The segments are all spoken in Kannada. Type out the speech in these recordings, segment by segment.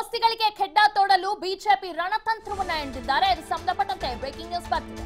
ದೋಸ್ತಿಗಳಿಗೆ ಖೆಡ್ಡ ತೋಡಲು ಬಿಜೆಪಿ ರಣತಂತ್ರವನ್ನ ಎಂದಿದ್ದಾರೆ ಇದು ಸಂಬಂಧಪಟ್ಟಂತೆ ಬ್ರೇಕಿಂಗ್ ನ್ಯೂಸ್ ಬರ್ತಿದೆ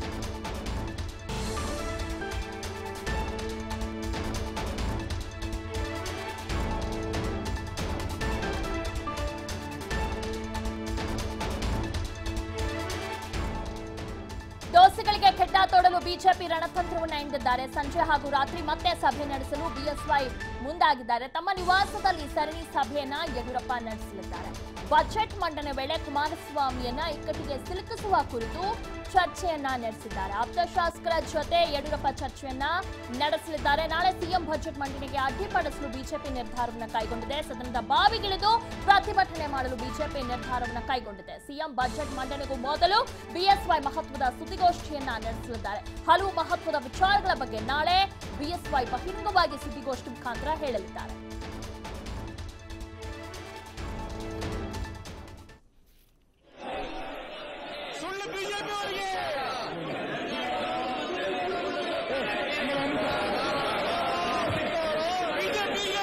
ದೋಸ್ತಿಗಳಿಗೆ ಖೆಡ್ಡ ತೋಡಲು ಬಿಜೆಪಿ ರಣತಂತ್ರವನ್ನ ಎಂದಿದ್ದಾರೆ ಸಂಜೆ ಹಾಗೂ ರಾತ್ರಿ ಮತ್ತೆ ಸಭೆ ನಡೆಸಲು ಬಿಎಸ್ವೈ ಮುಂದಾಗಿದ್ದಾರೆ ತಮ್ಮ ನಿವಾಸದಲ್ಲಿ ಸರಣಿ ಸಭೆಯನ್ನ ಯಡಿಯೂರಪ್ಪ ನಡೆಸಲಿದ್ದಾರೆ ಬಜೆಟ್ ಮಂಡನೆ ವೇಳೆ ಕುಮಾರಸ್ವಾಮಿಯನ್ನ ಇಕ್ಕಟ್ಟಿಗೆ ಸಿಲುಕಿಸುವ ಕುರಿತು ಚರ್ಚೆಯನ್ನ ನಡೆಸಿದ್ದಾರೆ ಆಪ್ತ ಶಾಸಕರ ಜೊತೆ ಯಡಿಯೂರಪ್ಪ ಚರ್ಚೆಯನ್ನ ನಡೆಸಲಿದ್ದಾರೆ ನಾಳೆ ಸಿಎಂ ಬಜೆಟ್ ಮಂಡನೆಗೆ ಅಡ್ಡಿಪಡಿಸಲು ಬಿಜೆಪಿ ನಿರ್ಧಾರವನ್ನು ಕೈಗೊಂಡಿದೆ ಸದನದ ಬಾವಿಗಿಳಿದು ಪ್ರತಿಭಟನೆ ಮಾಡಲು ಬಿಜೆಪಿ ನಿರ್ಧಾರವನ್ನು ಕೈಗೊಂಡಿದೆ ಸಿಎಂ ಬಜೆಟ್ ಮಂಡನೆಗೂ ಮೊದಲು ಬಿಎಸ್ವೈ ಮಹತ್ವದ ಸುದ್ದಿಗೋಷ್ಠಿಯನ್ನ ನಡೆಸಲಿದ್ದಾರೆ ಹಲವು ಮಹತ್ವದ ವಿಚಾರಗಳ ಬಗ್ಗೆ ನಾಳೆ ಬಿಎಸ್ವೈ ಬಹಿರಂಗವಾಗಿ ಸುದ್ದಿಗೋಷ್ಠಿ ಮುಖಾಂತರ ಹೇಳಲಿದ್ದಾರೆ ಸುಳ್ಳು ಬಿಜೆಪಿ ಅವರಿಗೆ ಬಿಜೆಪಿಗೆ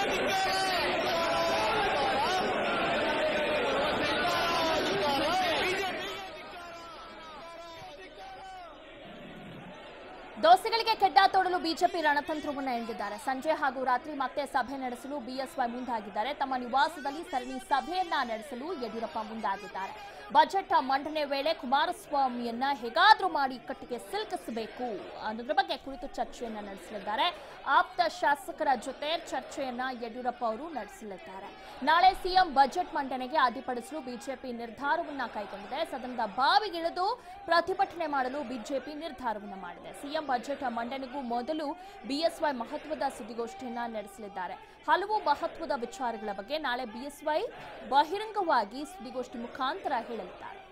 ದೋಸ್ತಿಗಳಿಗೆ ಕೆಡ್ಡ ತೋಡಲು ಬಿಜೆಪಿ ರಣತಂತ್ರವನ್ನ ಎಂದಿದ್ದಾರೆ ಸಂಜೆ ಹಾಗೂ ರಾತ್ರಿ ಮತ್ತೆ ಸಭೆ ನಡೆಸಲು ಬಿಎಸ್ವೈ ಮುಂದಾಗಿದ್ದಾರೆ ತಮ್ಮ ನಿವಾಸದಲ್ಲಿ ಸರಣಿ ಸಭೆಯನ್ನ ನಡೆಸಲು ಯಡಿಯೂರಪ್ಪ ಮುಂದಾಗಿದ್ದಾರೆ ಬಜೆಟ್ ಮಂಡನೆ ವೇಳೆ ಕುಮಾರಸ್ವಾಮಿಯನ್ನ ಹೇಗಾದ್ರೂ ಮಾಡಿ ಇಕ್ಕಟ್ಟಿಗೆ ಸಿಲುಕಿಸಬೇಕು ಅನ್ನೋದ್ರ ಬಗ್ಗೆ ಕುರಿತು ಚರ್ಚೆಯನ್ನ ನಡೆಸಲಿದ್ದಾರೆ ಆಪ್ತ ಶಾಸಕರ ಜೊತೆ ಚರ್ಚೆಯನ್ನ ಯಡಿಯೂರಪ್ಪ ಅವರು ನಡೆಸಲಿದ್ದಾರೆ ನಾಳೆ ಸಿಎಂ ಬಜೆಟ್ ಮಂಡನೆಗೆ ಅಡ್ಡಿಪಡಿಸಲು ಬಿಜೆಪಿ ನಿರ್ಧಾರವನ್ನ ಕೈಗೊಂಡಿದೆ ಸದನದ ಬಾವಿಗಿಳಿದು ಪ್ರತಿಭಟನೆ ಮಾಡಲು ಬಿಜೆಪಿ ನಿರ್ಧಾರವನ್ನ ಮಾಡಿದೆ ಸಿಎಂ ಬಜೆಟ್ ಮಂಡನೆಗೂ ಮೊದಲು ಬಿಎಸ್ವೈ ಮಹತ್ವದ ಸುದ್ದಿಗೋಷ್ಠಿಯನ್ನ ನಡೆಸಲಿದ್ದಾರೆ ಹಲವು ಮಹತ್ವದ ವಿಚಾರಗಳ ಬಗ್ಗೆ ನಾಳೆ ಬಿಎಸ್ವೈ ಬಹಿರಂಗವಾಗಿ ಸುದ್ದಿಗೋಷ್ಠಿ ಮುಖಾಂತರ ಹೇಳಲಿದ್ದಾರೆ